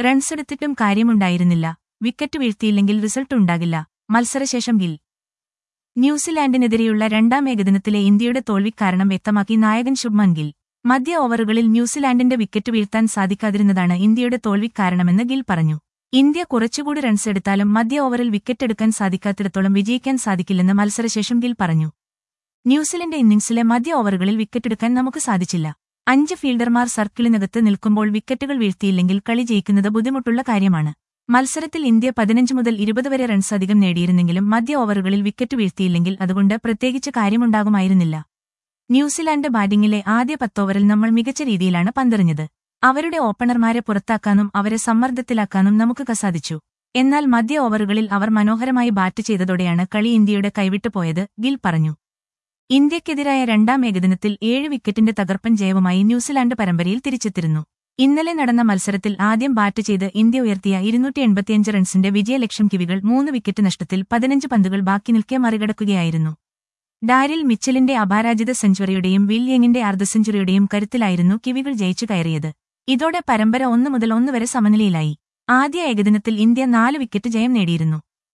റൺസെടുത്തിട്ടും കാര്യമുണ്ടായിരുന്നില്ല wicket വീഴ്ത്തിയില്ലെങ്കിൽ result ഉണ്ടാകില്ല മത്സരശേഷം ഗിൽ ന്യൂസിലാൻഡിനെതിരെയുള്ള രണ്ടാം ഏകദിനത്തിലെ ഇന്ത്യയുടെ തോൽവിക്കാരണം വ്യക്തമാക്കി നായകൻ ശുഭ്മൻ ഗിൽ മധ്യ ഓവറുകളിൽ ന്യൂസിലാൻഡിന്റെ വിക്കറ്റ് വീഴ്ത്താൻ സാധിക്കാതിരുന്നതാണ് ഇന്ത്യയുടെ തോൽവിക്കാരണമെന്ന് ഗിൽ പറഞ്ഞു ഇന്ത്യ കുറച്ചുകൂടി റൺസ് എടുത്താലും മധ്യ ഓവറിൽ വിക്കറ്റെടുക്കാൻ സാധിക്കാത്തിടത്തോളം വിജയിക്കാൻ സാധിക്കില്ലെന്ന് മത്സരശേഷം ഗിൽ പറഞ്ഞു ന്യൂസിലൻഡ് ഇന്നിംഗ്സിലെ മധ്യ ഓവറുകളിൽ വിക്കറ്റെടുക്കാൻ നമുക്ക് സാധിച്ചില്ല അഞ്ച് ഫീൽഡർമാർ സർക്കിളിനകത്ത് നിൽക്കുമ്പോൾ വിക്കറ്റുകൾ വീഴ്ത്തിയില്ലെങ്കിൽ കളി ജയിക്കുന്നത് ബുദ്ധിമുട്ടുള്ള കാര്യമാണ് മത്സരത്തിൽ ഇന്ത്യ പതിനഞ്ച് മുതൽ ഇരുപത് വരെ റൺസ് അധികം നേടിയിരുന്നെങ്കിലും മധ്യ ഓവറുകളിൽ വിക്കറ്റ് വീഴ്ത്തിയില്ലെങ്കിൽ അതുകൊണ്ട് പ്രത്യേകിച്ച് കാര്യമുണ്ടാകുമായിരുന്നില്ല ന്യൂസിലാൻഡ് ബാറ്റിംഗിലെ ആദ്യ പത്തോവറിൽ നമ്മൾ മികച്ച രീതിയിലാണ് പന്തെറിഞ്ഞത് അവരുടെ ഓപ്പണർമാരെ പുറത്താക്കാനും അവരെ സമ്മർദ്ദത്തിലാക്കാനും നമുക്ക് സാധിച്ചു എന്നാൽ മധ്യ ഓവറുകളിൽ അവർ മനോഹരമായി ബാറ്റ് ചെയ്തതോടെയാണ് കളി ഇന്ത്യയുടെ കൈവിട്ടു പോയത് ഗിൽ പറഞ്ഞു ഇന്ത്യക്കെതിരായ രണ്ടാം ഏകദിനത്തിൽ ഏഴ് വിക്കറ്റിന്റെ തകർപ്പൻ ജയവുമായി ന്യൂസിലാൻഡ് പരമ്പരയിൽ തിരിച്ചെത്തിരുന്നു ഇന്നലെ നടന്ന മത്സരത്തിൽ ആദ്യം ബാറ്റ് ചെയ്ത് ഇന്ത്യ ഉയർത്തിയ ഇരുന്നൂറ്റി എൺപത്തിയഞ്ച് റൺസിന്റെ വിജയലക്ഷ്യം കിവികൾ മൂന്ന് വിക്കറ്റ് നഷ്ടത്തിൽ പതിനഞ്ച് പന്തുകൾ ബാക്കി നിൽക്കെ മറികടക്കുകയായിരുന്നു ഡാരിൽ മിച്ചലിന്റെ അപാരാജിത സെഞ്ചുറിയുടെയും വിൽ യങ്ങിന്റെ അർദ്ധ സെഞ്ചുറിയുടെയും കരുത്തിലായിരുന്നു കിവികൾ ജയിച്ചു കയറിയത് ഇതോടെ പരമ്പര ഒന്ന് മുതൽ ഒന്ന് വരെ സമനിലയിലായി ആദ്യ ഏകദിനത്തിൽ ഇന്ത്യ നാല് വിക്കറ്റ് ജയം നേടിയിരുന്നു